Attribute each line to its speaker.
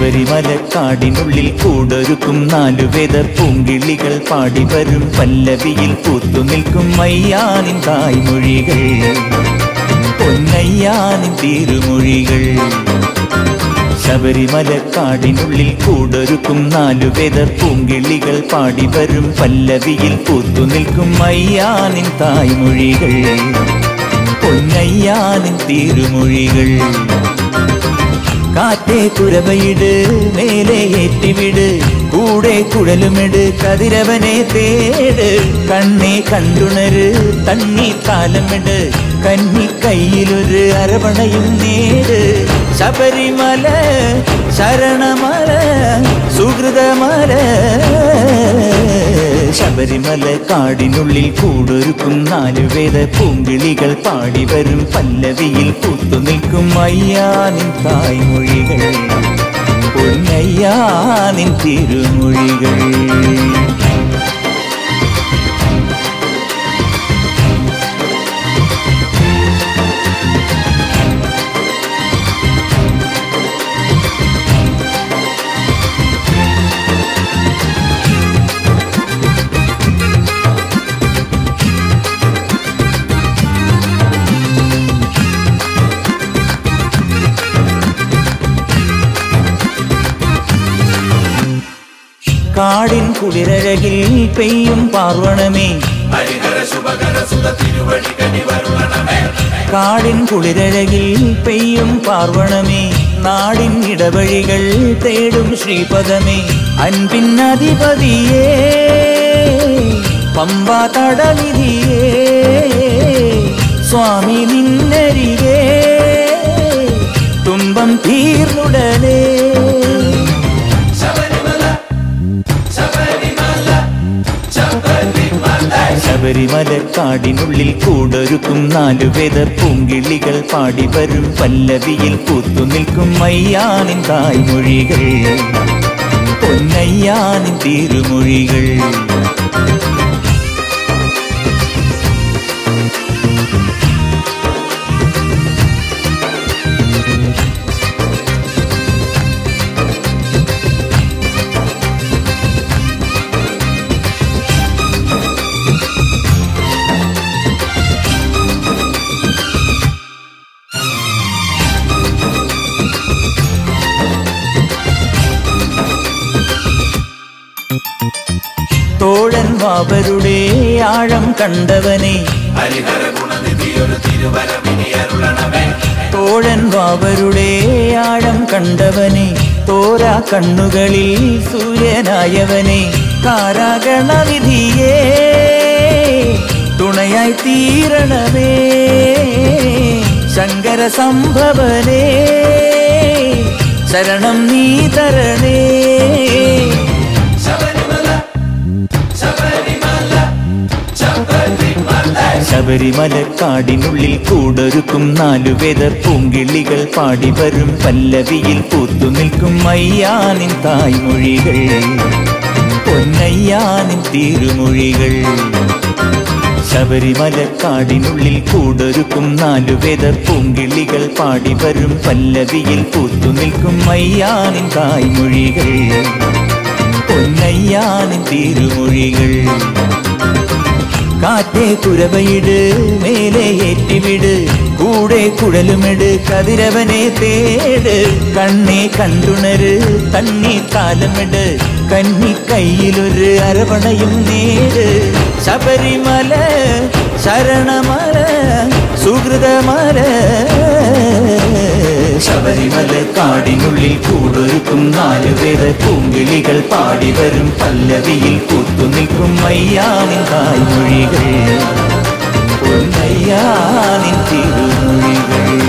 Speaker 1: ശബരിമലക്കാടിനുള്ളിൽ കൂടൊരുക്കും നാലുവേദ പൂങ്കിളികൾ പാടി വരും പല്ലവിയിൽ പൂത്തു നിൽക്കും മയ്യാനിൻ തായ്മൊഴികൾ പൊന്നയ്യാനിൻ തിരുമൊഴികൾ ശബരിമലക്കാടിനുള്ളിൽ കൂടൊരുക്കും നാലുവേദ പൂങ്കിളികൾ പാടി വരും പല്ലവിയിൽ പൂത്തു നിൽക്കും മയ്യാനിൻ തായ്മൊഴികൾ പൊന്നയ്യാനിൻ തിരുമൊഴികൾ കാറ്റേ കുരവയിട് മേലെ ഏറ്റിവിട് കൂടെ കുഴലുമിട് കതിരവനെ തേട് കണ്ണെ കണ്ടുണര് തണ്ണി കാലമിട് കന്നി കയ്യിലൊരു അരവണയും നേട് ശബരിമല ശരണമല സുഹൃതമല ശബരിമല കാടിനുള്ളിൽ കൂടൊരുക്കും നാലുവേദ പൂങ്കിളികൾ പാടി വരും പല്ലവിയിൽ പൂത്തു നിൽക്കും അയ്യാനിൻ തായ്മൊഴികൾ പൊന്നയ്യാനിൻ തിരുമൊഴികൾ കാടിൻ കുളിരഴകിൽ പെയ്യും പാർവണമേ കാടിൻ കുളിരഴകിൽ പെയ്യും പാർവണമേ നാടിൻ ഇടവഴികൾ തേടും ശ്രീപദമേ അൻപിന്നധിപതിയേ പമ്പ തടനിധിയേ സ്വാമി നിന്നരികേ തുമ്പം തീർന്നുടനേ ശബരിമലക്കാടിനുള്ളിൽ കൂടൊരുക്കും നാലുവേദ പൂങ്കിളികൾ പാടി വരും പല്ലവിയിൽ പൂത്തു നിൽക്കും മയ്യാനിൻ തായ്മൊഴികൾ പൊന്നയ്യാനിൻ തിരുമൊഴികൾ തോഴൻ വാവരുടെ ആഴം കണ്ടവനെ തോഴൻ വാവരുടെ ആഴം കണ്ടവനെ തോരാ കണ്ണുകളിൽ സൂര്യനായവനെ കാരാഗണവിധിയേ തുണയായി തീരണമേ ശങ്കര സംഭവനേ ശരണം നീ തരണേ ശബരിമലക്കാടിനുള്ളിൽ കൂടൊരുക്കും നാലുവേദ പൂങ്കിളികൾ പാടി വരും പല്ലവിയിൽ പൂത്തു നിൽക്കും അയ്യാനിൻ തായ്മൊഴികൾ പൊന്നയ്യാനിൻ തിരുമൊഴികൾ ശബരിമലക്കാടിനുള്ളിൽ കൂടൊരുക്കും നാലുവേദ പൂങ്കിളികൾ പാടി വരും പല്ലവിയിൽ പൂത്തു നിൽക്കും അയ്യാനിൻ തായ്മൊഴികൾ പൊന്നയ്യാനിൻ തിരുമൊഴികൾ കാറ്റേ കുരവയിട് മേലെ ഏറ്റിവിട് കൂടെ കുഴലുമിട് കതിരവനെ തേട് കണ്ണെ കണ്ടുണര് തണ്ണി കാലമിട് കന്നി കയ്യിലൊരു അരവണയും നേട് ശബരിമല ശരണമല സുഹൃതമല ശബരിമല കാടിനുള്ളിൽ കൂടൊരുക്കും നാലുവേദ പൂങ്കിളികൾ പാടി വരും പല്ലവിയിൽ പൂത്തു നിൽക്കും മയ്യാനിൻ തായ്മൊഴികൾ പൊന്നയ്യാനിൻ തിരുമൊഴികൾ